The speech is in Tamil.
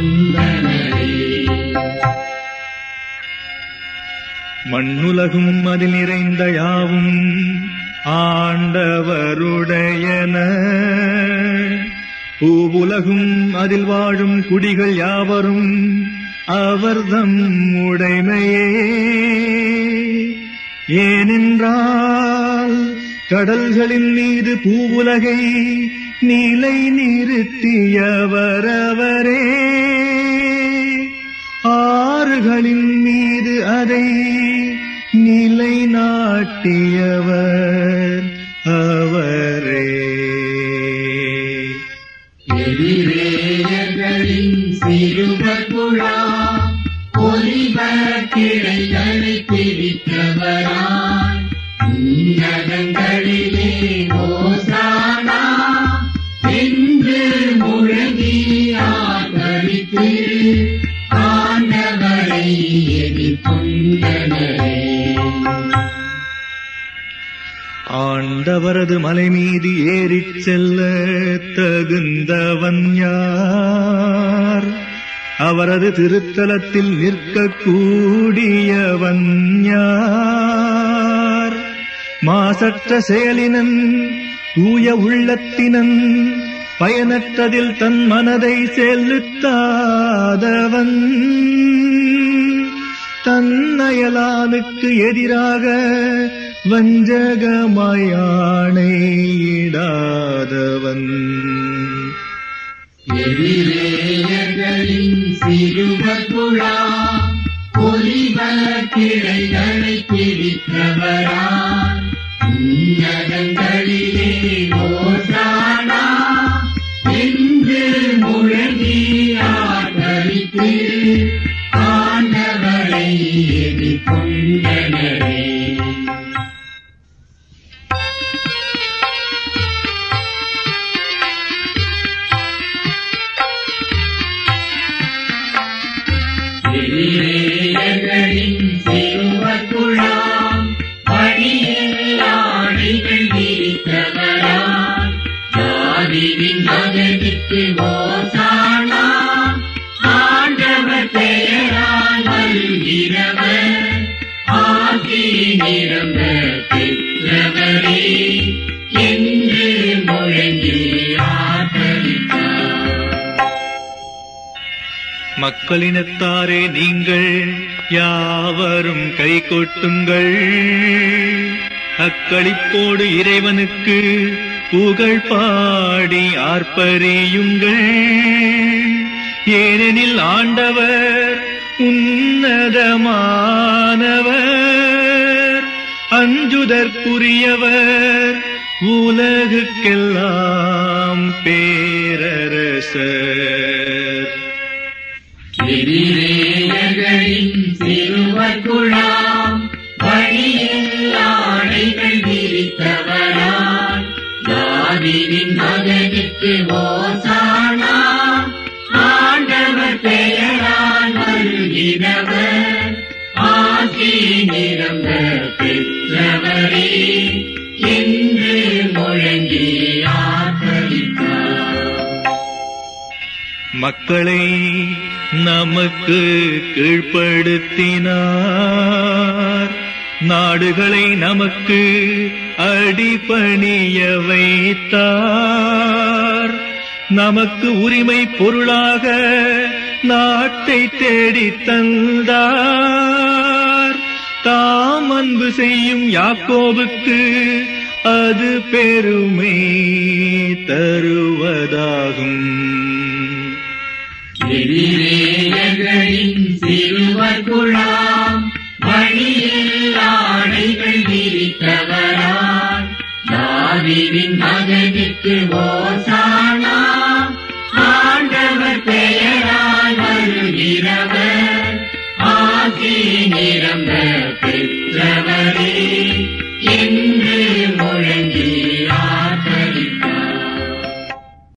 கொண்டனரே மண்ணுலகும் அதில் நிறைந்த யாவும் ஆண்டவருடையன பூவுலகும் அதில் வாழும் குடிகள் யாவரும் அவர்தம் உடைமையே ஏனென்றால் கடல்களின் மீது பூவுலகை நிலை நிறுத்தியவரவரே ஆறுகளின் மீது அதை நிலைநாட்டியவர் அவரே எதிரேயர்களின் சிறுவகுழா ஒலிவ கிடைகளை பிடித்தவராய் உன்னதங்களிலே ஓசானா என்று முழங்கி ஆதரித்து ஆண்டவரை எதிர்கொண்டனரே ஆண்டவரது மலை மீது ஏறிச் செல்ல தகுந்தவன் யார் அவரது திருத்தலத்தில் நிற்கக்கூடியவன் யார் மாசற்ற செயலினன் தூய உள்ளத்தினன் பயனற்றதில் தன் மனதை செலுத்தாதவன் தன்னயலானுக்கு எதிராக வஞ்சகமாயானையிடாதவன் எதிரேயர்களின் சிறுவகுழா ஒலிவ கிடைகளை பிடித்தவராய் உன்னதங்களிலே ஓசானா என்று முழங்கி ஆதரித்து ஆண்டவரை எதிர்கொண்டனரே எதிரேயர்களின் சிறுவக்குழாம் பணியில் ஆணைகள் விரித்தவராய் தாவீதின் மகனுக்கு ஓசானா ஆண்டவர் பெயரால் வருகிறவர் ஆசி நிரம்ப பெற்றவரே என்று முழங்கி ஆதரித்தார் மக்களினத்தாரே நீங்கள் யாவரும் கை கொட்டுங்கள் அக்களிப்போடு இறைவனுக்கு புகழ் பாடி ஆர்ப்பரியுங்கள் ஏனெனில் ஆண்டவர் உன்னதமானவர் அஞ்சுதற்குரியவர் உலகுக்கெல்லாம் பேரரசர் எதிரேயர்களின் சிறுவக்குழாம் வழியில் ஆணைகள் விரித்தவராய் தாவீதின் மகனுக்கு ஓசானா ஆண்டவர் பெயரால் வருகிறவர் ஆசி நிரம்ப பெற்றவரே என்று முழங்கி ஆதரித்தார் மக்களை நமக்கு கீழ்ப்படுத்தினார் நாடுகளை நமக்கு அடிபணிய வைத்தார் நமக்கு உரிமை பொருளாக நாட்டை தேடித் தந்தார் தாம் அன்பு செய்யும் யாக்கோவுக்கு அது பெருமை தருவதாகும் எதிரேயர்களின் சிறுவக்குழாம் வழியில் ஆணைகள் விரித்தவராய் தாவீதின் மகனுக்கு ஓசானா ஆண்டவர் பெயரால் வருகிறவர் ஆசி நிரம்ப பெற்றவர்